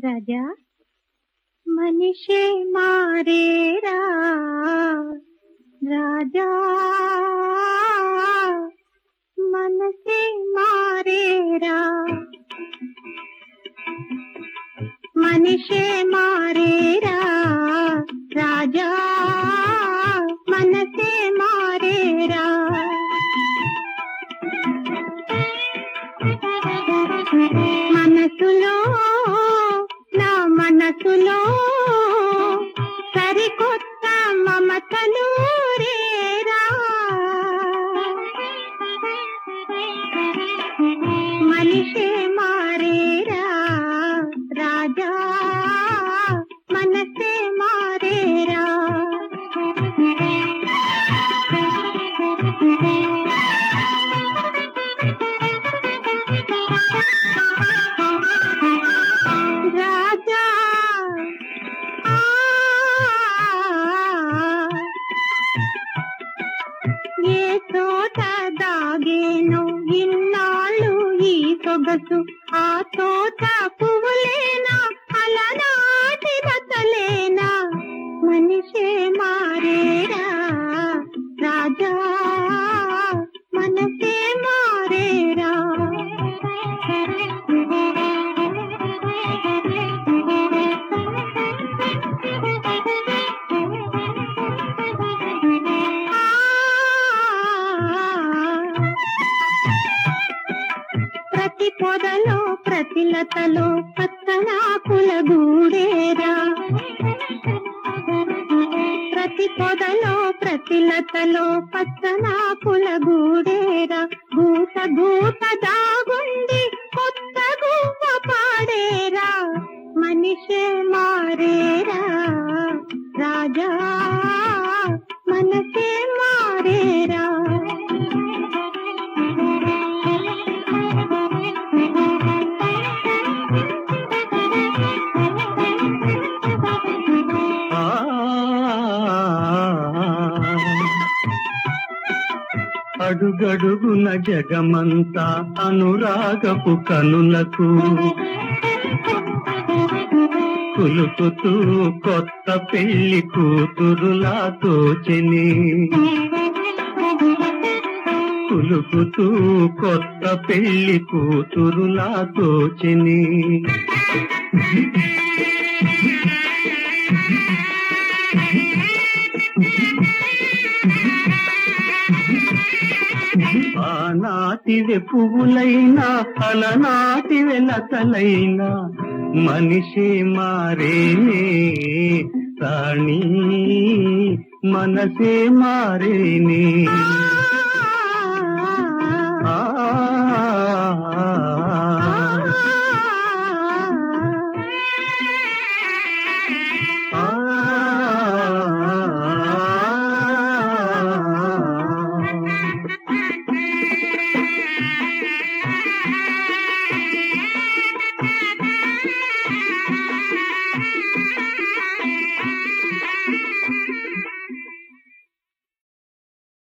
రాజా మనిషే మారేరా రాజా మనసే మారేరా మనిషే మారేరా రాజా మనసే మారేరా మనసులో నా మనసులో సరికొత్త మమతలు రేరా మనిషే మారేరా రాజా మనసే మారేరా రాజా ఆ, ఏ చోట దాగేను ఇన్నాళ్ళు ఈ సొగసు ఆ తోట పువ్వులేనా అలనాటి బతలేనా మనిషే మారేరా రాజా మనసే మారేరా ప్రతి పొదలో ప్రతి లతలో పచ్చనాకుల గూడేరా ప్రతి పొదలో ప్రతి లతలో పచ్చనాకుల గూడేరా గూట గూట దాగుండి కొత్త గువ్వ పాడేరా మనిషే మారేరా రాజా మనసే మారేరా ఆ అడుగడుగున జగమంతా అనురాగపు కనులకు కులుకుతూ కొత్త పెళ్లి కూతురులా తోచెని కులుకుతూ కొత్త పెళ్లి కూతురులా తోచెని ఆనాటివే పువ్వులైనా అలనాటి వెలతలైనా మనిషి మారేనే రాణి మనసే మారేనే